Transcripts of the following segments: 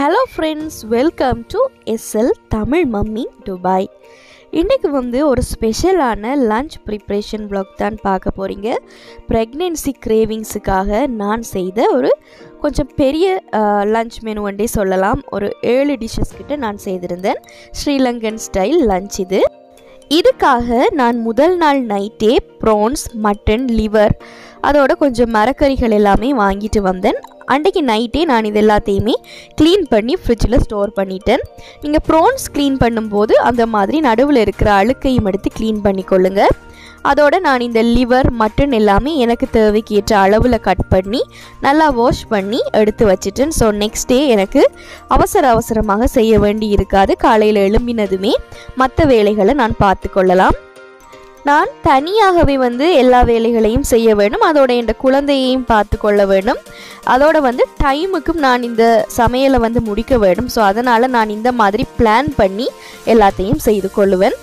Hello friends welcome to SL Tamil mummy Dubai இன்றைக்கு வந்து ஒரு ஸ்பெஷலான லஞ்ச் ப்ரிப்ரேஷன் vlog தான் பார்க்க போகிறீங்க ப்ரெக்னென்சி கிரேவிங்ஸுக்காக நான் செய்த ஒரு கொஞ்சம் பெரிய லஞ்ச் மெனு ஒன்றே சொல்லலாம் ஒரு ஏழு டிஷ்ஷஸ் கிட்ட நான் செய்திருந்தேன் ஸ்ரீலங்கன் ஸ்டைல் லஞ்ச் இது இதுக்காக நான் முதல் நாள் நைட்டே ப்ரான்ஸ் மட்டன் லிவர் அதோட கொஞ்சம் மரக்கறிகள் எல்லாமே வாங்கிட்டு வந்தேன் அன்றைக்கு நைட்டே நான் இது எல்லாத்தையுமே க்ளீன் பண்ணி ஃப்ரிட்ஜில் ஸ்டோர் பண்ணிட்டேன் நீங்கள் ப்ரான்ஸ் க்ளீன் பண்ணும்போது அந்த மாதிரி நடுவில் இருக்கிற அழுக்கையும் எடுத்து க்ளீன் பண்ணிக்கொள்ளுங்க அதோட நான் இந்த லிவர் மட்டன் எல்லாமே எனக்கு தேவைக்கு ஏற்ற அளவில் கட் பண்ணி நல்லா வாஷ் பண்ணி எடுத்து வச்சிட்டேன் ஸோ நெக்ஸ்ட் டே எனக்கு அவசர அவசரமாக செய்ய வேண்டி இருக்காது காலையில் எழும்பினதுமே மற்ற வேலைகளை நான் பார்த்து கொள்ளலாம் நான் தனியாகவே வந்து எல்லா வேலைகளையும் செய்ய வேண்டும் அதோட என் குழந்தையையும் பார்த்து கொள்ள வேண்டும் அதோட வந்து டைமுக்கும் நான் இந்த சமையலை வந்து முடிக்க வேண்டும் ஸோ அதனால் நான் இந்த மாதிரி பிளான் பண்ணி எல்லாத்தையும் செய்து கொள்ளுவேன்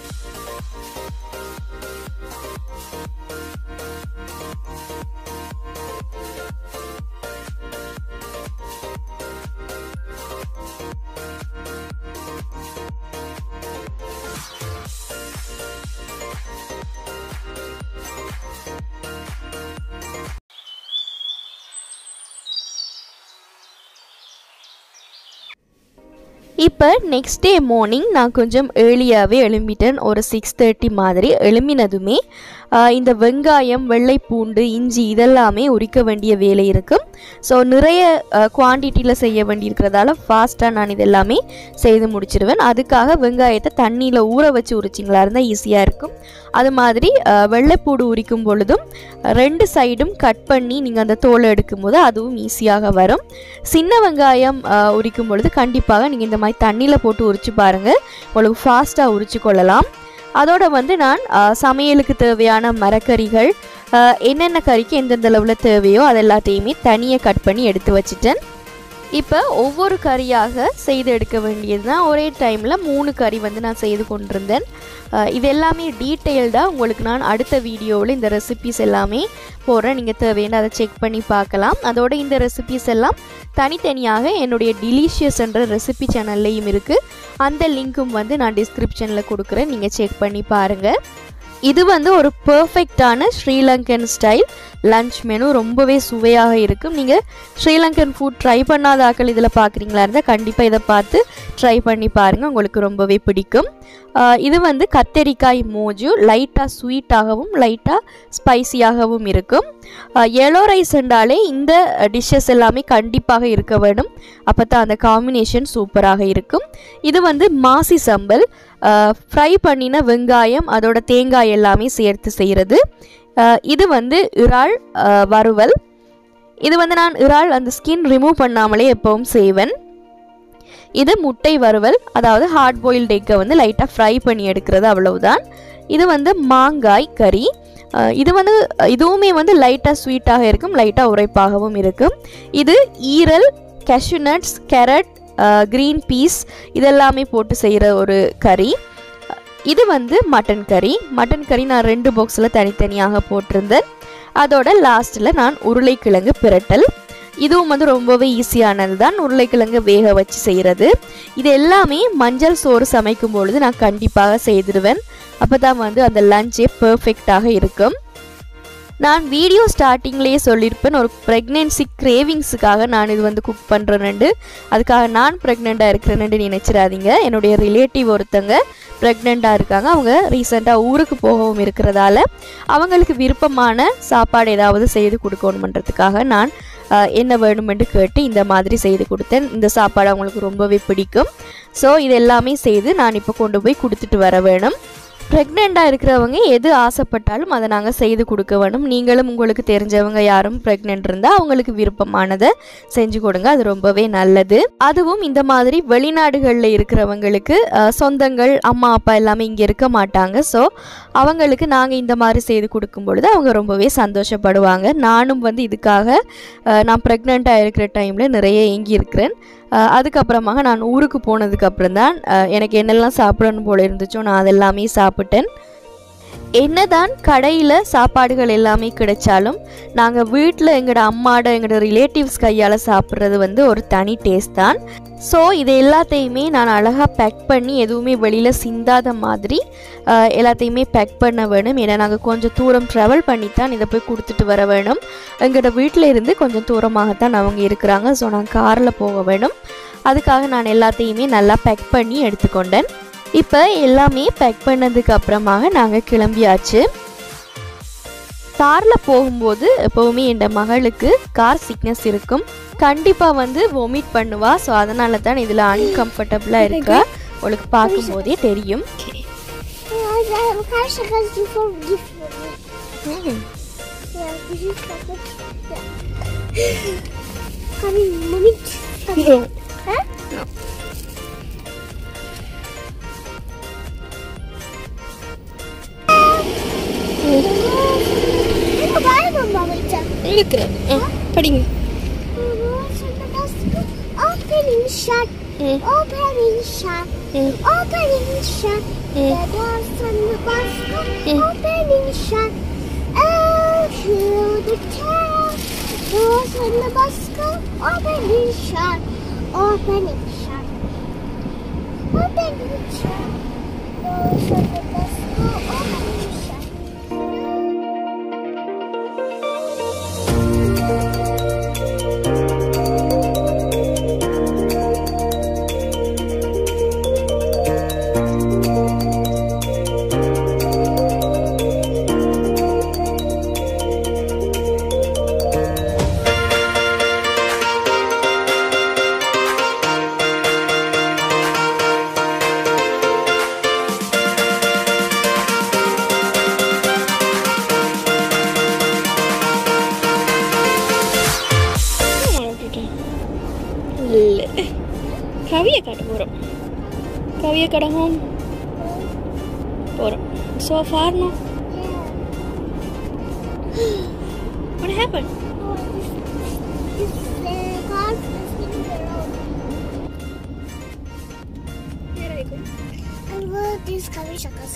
இப்போ நெக்ஸ்ட் டே மார்னிங் நான் கொஞ்சம் ஏர்லியாகவே எழும்பிட்டேன் ஒரு சிக்ஸ் தேர்ட்டி மாதிரி எழும்பினதுமே ஆஹ், இந்த வெங்காயம் வெள்ளை பூண்டு இஞ்சி இதெல்லாமே உரிக்க வேண்டிய வேலை இருக்கும் ஸோ நிறைய குவான்டிட்டியில் செய்ய வேண்டியிருக்கிறதால ஃபாஸ்ட்டாக நான் இதெல்லாமே செய்து முடிச்சிடுவேன் அதுக்காக வெங்காயத்தை தண்ணியில் ஊற வச்சு உரிச்சிங்களா இருந்தால் ஈஸியாக இருக்கும் அது மாதிரி ஆஹ், வெள்ளைப்பூடு உரிக்கும் பொழுதும் ரெண்டு சைடும் கட் பண்ணி நீங்கள் அந்த தோலை எடுக்கும்போது அதுவும் ஈஸியாக வரும் சின்ன வெங்காயம் ஆஹ், உரிக்கும் பொழுது கண்டிப்பாக நீங்கள் இந்த மாதிரி தண்ணியில் போட்டு உரிச்சு பாருங்கள் உங்களுக்கு ஃபாஸ்ட்டாக உரிச்சு கொள்ளலாம் அதோட வந்து நான் ஆஹ், சமையலுக்கு தேவையான மரக்கறிகள் ஆஹ், என்னென்ன கறிக்கு எந்தெந்த அளவில் தேவையோ அது எல்லாத்தையுமே தனியாக கட் பண்ணி எடுத்து வச்சிட்டேன் இப்போ ஒவ்வொரு கறியாக செய்து எடுக்க வேண்டியது தான் ஒரே டைமில் மூணு கறி வந்து நான் செய்து கொண்டிருந்தேன் ஆஹ், இது எல்லாமே டீட்டெயில்டாக உங்களுக்கு நான் அடுத்த வீடியோவில் இந்த ரெசிபிஸ் எல்லாமே போடுறேன் நீங்கள் தேவையான அதை செக் பண்ணி பார்க்கலாம் அதோட இந்த ரெசிபிஸ் எல்லாம் தனித்தனியாக என்னுடைய டிலீஷியஸ் என்ற ரெசிபி சேனல்லையும் இருக்குது அந்த லிங்க்கும் வந்து நான் டிஸ்கிரிப்ஷனில் கொடுக்குறேன் நீங்கள் செக் பண்ணி பாருங்கள் இது வந்து ஒரு பர்ஃபெக்டான ஸ்ரீலங்கன் ஸ்டைல் லஞ்ச் மெனு ரொம்பவே சுவையாக இருக்கும் நீங்கள் ஸ்ரீலங்கன் ஃபுட் ட்ரை பண்ணாத ஆக்கள் இதில் பார்க்குறீங்களா இருந்தால் கண்டிப்பாக இதை பார்த்து ட்ரை பண்ணி பாருங்கள் உங்களுக்கு ரொம்பவே பிடிக்கும் ஆஹ் இது வந்து கத்தரிக்காய் மோஜு லைட்டாக ஸ்வீட்டாகவும் லைட்டாக ஸ்பைசியாகவும் இருக்கும் எல்லோ ரைஸ் என்றாலே இந்த டிஷ்ஷஸ் எல்லாமே கண்டிப்பாக இருக்க வேண்டும் அப்போ தான் அந்த காம்பினேஷன் சூப்பராக இருக்கும் இது வந்து மாசி சம்பல் ஃப்ரை பண்ணின வெங்காயம் அதோட தேங்காய் எல்லாமே சேர்த்து செய்கிறது ஆஹ் இது வந்து இறால் ஆஹ் வறுவல் இது வந்து நான் இறால் அந்த ஸ்கின் ரிமூவ் பண்ணாமலே எப்பவும் செய்வேன் இது முட்டை வறுவல் அதாவது ஹார்ட் பாயில்ட் எக்கை வந்து லைட்டாக ஃப்ரை பண்ணி எடுக்கிறது அவ்வளவுதான் இது வந்து மாங்காய் கறி அஹ் இது வந்து இதுவுமே வந்து லைட்டாக ஸ்வீட்டாக இருக்கும் லைட்டாக உரைப்பாகவும் இருக்கும் இது ஈரல் cashew nuts carrot green peas இதெல்லாமே போட்டு செய்கிற ஒரு கறி இது வந்து மட்டன் கறி மட்டன் கறி நான் ரெண்டு பாக்ஸில் தனித்தனியாக போட்டிருந்தேன் அதோட லாஸ்ட்டில் நான் உருளைக்கிழங்கு பிரட்டல் இதுவும் வந்து ரொம்பவே ஈஸியானது தான் உருளைக்கிழங்கு வேக வச்சு செய்கிறது இது எல்லாமே மஞ்சள் சோறு சமைக்கும் பொழுது நான் கண்டிப்பாக செய்திடுவேன் அப்போ தான் வந்து அந்த லஞ்சே பர்ஃபெக்டாக இருக்கும் நான் வீடியோ ஸ்டார்டிங்லேயே சொல்லியிருப்பேன் ஒரு ப்ரெக்னென்சி கிரேவிங்ஸுக்காக நான் இது வந்து குக் பண்ணுறேன்னு அதுக்காக நான் ப்ரெக்னெண்ட்டாக இருக்கிறேன்னு நினைச்சிடாதீங்க என்னுடைய ரிலேட்டிவ் ஒருத்தங்க ப்ரெக்னெண்ட்டாக இருக்காங்க அவங்க ரீசெண்டாக ஊருக்கு போகவும் இருக்கிறதால அவங்களுக்கு விருப்பமான சாப்பாடு ஏதாவது செய்து கொடுக்கணுமன்றதுக்காக நான் ஆஹ், என்ன வேணுமென்று கேட்டு இந்த மாதிரி செய்து கொடுத்தேன் இந்த சாப்பாடு அவங்களுக்கு ரொம்பவே பிடிக்கும் ஸோ இது எல்லாமே செய்து நான் இப்போ கொண்டு போய் கொடுத்துட்டு வர வேணும் ப்ரெக்னெண்ட்டாக இருக்கிறவங்க எது ஆசைப்பட்டாலும் அதை நாங்கள் செய்து கொடுக்க வேணும் நீங்களும் உங்களுக்கு தெரிஞ்சவங்க யாரும் ப்ரெக்னென்ட் இருந்தால் அவங்களுக்கு விருப்பமானதை செஞ்சு கொடுங்க அது ரொம்பவே நல்லது அதுவும் இந்த மாதிரி வெளிநாடுகளில் இருக்கிறவங்களுக்கு அஹ், சொந்தங்கள் அம்மா அப்பா எல்லாமே இங்கே இருக்க மாட்டாங்க ஸோ அவங்களுக்கு நாங்கள் இந்த மாதிரி செய்து கொடுக்கும் பொழுது அவங்க ரொம்பவே சந்தோஷப்படுவாங்க நானும் வந்து இதுக்காக அஹ், நான் ப்ரெக்னெண்ட்டாக இருக்கிற டைமில் நிறைய ஏங்கி இருக்கிறேன் அஹ், அதுக்கப்புறமாக நான் ஊருக்கு போனதுக்கு அப்புறம் தான் அஹ், எனக்கு என்னெல்லாம் சாப்பிடணும் போல இருந்துச்சோ நான் அதெல்லாமே சாப்பிட்டேன் என்னதான் கடையில் சாப்பாடுகள் எல்லாமே கிடைச்சாலும் நாங்கள் வீட்டில் எங்களோட அம்மாட எங்களோட ரிலேட்டிவ்ஸ் கையால் சாப்பிட்றது வந்து ஒரு தனி டேஸ்ட் தான் ஸோ இது எல்லாத்தையுமே நான் அழகாக பேக் பண்ணி எதுவுமே வெளியில் சிந்தாத மாதிரி ஆஹ், எல்லாத்தையுமே பேக் பண்ண வேணும் ஏன்னா நாங்கள் கொஞ்சம் தூரம் ட்ராவல் பண்ணி தான் இதை போய் கொடுத்துட்டு வர வேணும் எங்களோட வீட்டில் இருந்து கொஞ்சம் தூரமாகத்தான் அவங்க இருக்கிறாங்க ஸோ நான் காரில் போக வேணும் அதுக்காக நான் எல்லாத்தையுமே நல்லா பேக் பண்ணி எடுத்துக்கொண்டேன் இப்போ எல்லாமே பேக் பண்ணதுக்கு அப்புறமாக நாங்கள் கிளம்பியாச்சு காரில் போகும்போது எப்போவுமே என் மகளுக்கு கார் சிக்னஸ் இருக்கும் கண்டிப்பாக வந்து வொமிட் பண்ணுவா ஸோ அதனால தான் இதில் அன்கம்ஃபர்டபுளாக இருக்கா உங்களுக்கு பார்க்கும்போதே தெரியும் Ja, kanske kan du få gift med mig. Ja, precis. Ja. Kan vi moment? Hä? Vad var det mamma ville? இருக்கிறேன் படிங்க Opening shut. Opening shut. Opening shut. The doors on the basket. Opening shut. Oh, through the town. Doors on the basket. Opening shut. Opening shut. Opening shut. Doors on the basket. Opening shut. இல்லை கவியை காட்ட போகிறோம் கவியை கடை home போகிறோம் so far no What happened? Oh, this, this uh, car is in the road. And what is Kavishakas?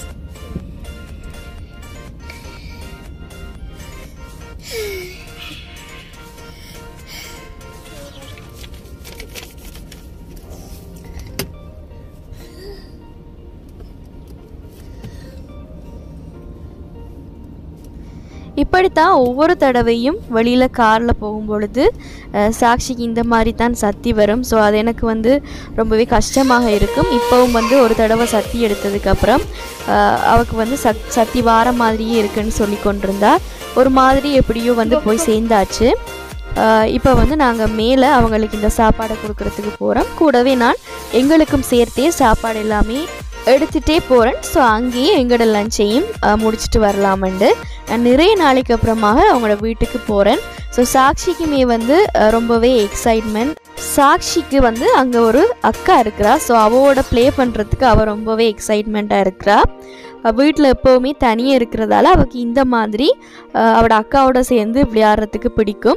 இப்படித்தான் ஒவ்வொரு தடவையும் வெளியில் காரில் போகும்பொழுது அஹ், சாக்ஷிக்கு இந்த மாதிரி தான் சத்தி வரும் ஸோ அது எனக்கு வந்து ரொம்பவே கஷ்டமாக இருக்கும் இப்போவும் வந்து ஒரு தடவை சத்தி எடுத்ததுக்கப்புறம் அவருக்கு வந்து சத் சத்தி வார மாதிரியே இருக்குன்னு சொல்லி கொண்டிருந்தா ஒரு மாதிரி எப்படியோ வந்து போய் சேர்ந்தாச்சு இப்போ வந்து நாங்கள் மேலே அவங்களுக்கு இந்த சாப்பாடை கொடுக்கறதுக்கு போகிறோம் கூடவே நான் எங்களுக்கும் சேர்த்தே சாப்பாடு எல்லாமே எடுத்துகிட்டே போகிறேன் ஸோ அங்கேயே எங்களோட லஞ்சையும் முடிச்சுட்டு வரலாமண்டு நான் நிறைய நாளைக்கு அப்புறமாக அவங்களோட வீட்டுக்கு போகிறேன் ஸோ சாக்ஷிக்குமே வந்து அஹ், ரொம்பவே எக்ஸைட்மெண்ட் சாக்ஷிக்கு வந்து அங்கே ஒரு அக்கா இருக்கிறா ஸோ அவளோட ப்ளே பண்ணுறதுக்கு அவள் ரொம்பவே எக்ஸைட்மெண்ட்டாக இருக்கிறா வீட்டில் எப்போவுமே தனியாக இருக்கிறதால அவൾക്ക് இந்த மாதிரி அஹ், அவளோட அக்காவோட சேர்ந்து விளையாடுறதுக்கு பிடிக்கும்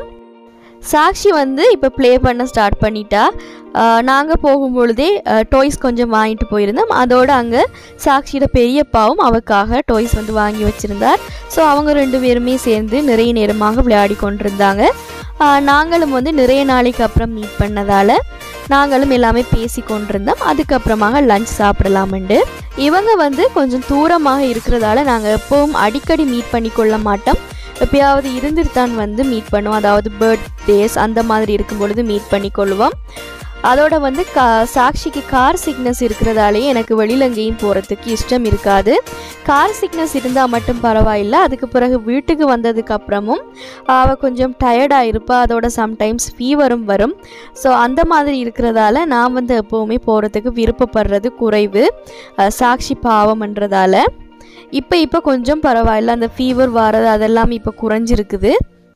சாக்ஷி வந்து இப்போ ப்ளே பண்ண ஸ்டார்ட் பண்ணிட்டா நாங்கள் போகும்பொழுதே டாய்ஸ் கொஞ்சம் வாங்கிட்டு போயிருந்தோம் அதோடு அங்கே சாக்ஷியோட பெரியப்பாவும் அவளுக்காக டாய்ஸ் வந்து வாங்கி வச்சுருந்தார் ஸோ அவங்க ரெண்டு பேருமே சேர்ந்து நிறைய நேரமாக விளையாடி கொண்டிருந்தாங்க ஆஹ் நாங்களும் வந்து நிறைய நாளைக்கு அப்புறம் மீட் பண்ணதால் நாங்களும் எல்லாமே பேசி கொண்டிருந்தோம் அதுக்கப்புறமாக லஞ்ச் சாப்பிடலாமெண்டு இவங்க வந்து கொஞ்சம் தூரமாக இருக்கிறதால நாங்கள் எப்பவும் அடிக்கடி மீட் பண்ணி கொள்ள மாட்டோம் எப்பயாவது இருந்துட்டு தான் வந்து மீட் பண்ணுவோம் அதாவது பர்த்டேஸ் அந்த மாதிரி இருக்கும் பொழுது மீட் பண்ணி கொள்வோம் அதோட வந்து கா சாக்ஷிக்கு கார் சிக்னஸ் இருக்கிறதாலேயே எனக்கு வெளியில் எங்கேயும் போகிறதுக்கு இஷ்டம் இருக்காது கார் சிக்னஸ் இருந்தால் மட்டும் பரவாயில்லை அதுக்கு பிறகு வீட்டுக்கு வந்ததுக்கு அப்புறமும் அவள் கொஞ்சம் டயர்டாக இருப்பா அதோட சம்டைம்ஸ் ஃபீவரும் வரும் ஸோ அந்த மாதிரி இருக்கிறதால நான் வந்து எப்போவுமே போகிறதுக்கு விருப்பப்படுறது குறைவு அஹ் சாக்ஷி பாவம்ன்றதால இப்போ இப்போ கொஞ்சம் பரவாயில்ல அந்த ஃபீவர் வர்றது அதெல்லாம் இப்போ குறைஞ்சிருக்குது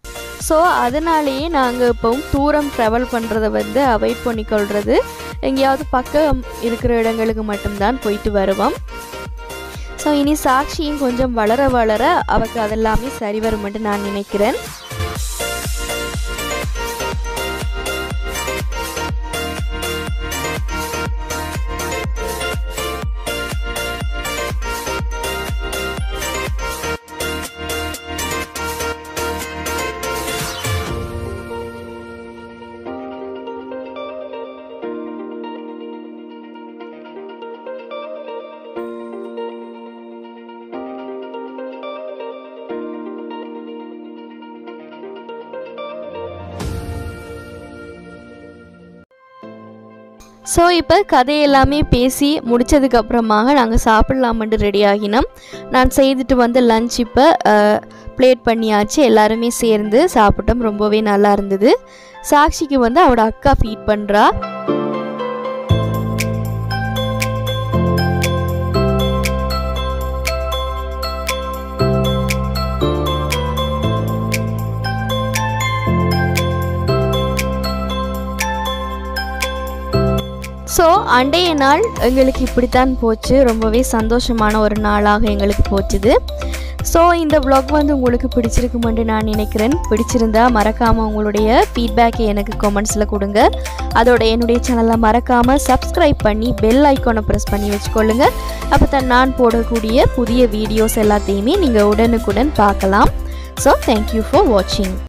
ஸோ அதனாலேயே நாங்கள் இப்போவும் தூரம் ட்ராவல் பண்ணுறத வந்து அவாய்ட் பண்ணிக்கொள்கிறது எங்கேயாவது பக்கம் இருக்கிற இடங்களுக்கு மட்டும்தான் போயிட்டு வருவோம் ஸோ இனி சாட்சியும் கொஞ்சம் வளர வளர அவக்கு அதெல்லாமே சரி வரும்னு நான் நினைக்கிறேன் ஸோ இப்போ கதையெல்லாமே பேசி முடித்ததுக்கு அப்புறமாக நாங்கள் சாப்பிட்லாமன்ட்டு ரெடி ஆகினோம் நான் செய்துட்டு வந்து லஞ்ச் இப்போ ப்ளேட் பண்ணியாச்சு எல்லாருமே சேர்ந்து சாப்பிட்டோம் ரொம்பவே நல்லா இருந்தது சாக்ஷிக்கு வந்து அவட அக்கா ஃபீட் பண்ணுறா ஸோ அண்டைய நாள் எங்களுக்கு இப்படித்தான் போச்சு ரொம்பவே சந்தோஷமான ஒரு நாளாக எங்களுக்கு போச்சுது ஸோ இந்த vlog வந்து உங்களுக்கு பிடிச்சிருக்குமென்று நான் நினைக்கிறேன் பிடிச்சிருந்தா மறக்காமல் உங்களுடைய ஃபீட்பேக்கை எனக்கு கமெண்ட்ஸில் கொடுங்க அதோட என்னுடைய சேனலை மறக்காமல் சப்ஸ்கிரைப் பண்ணி பெல் ஐக்கானை ப்ரெஸ் பண்ணி வச்சுக்கொள்ளுங்க அப்போ தான் நான் போடக்கூடிய புதிய வீடியோஸ் எல்லாத்தையுமே நீங்கள் உடனுக்குடன் பார்க்கலாம் ஸோ தேங்க்யூ ஃபார் வாட்சிங்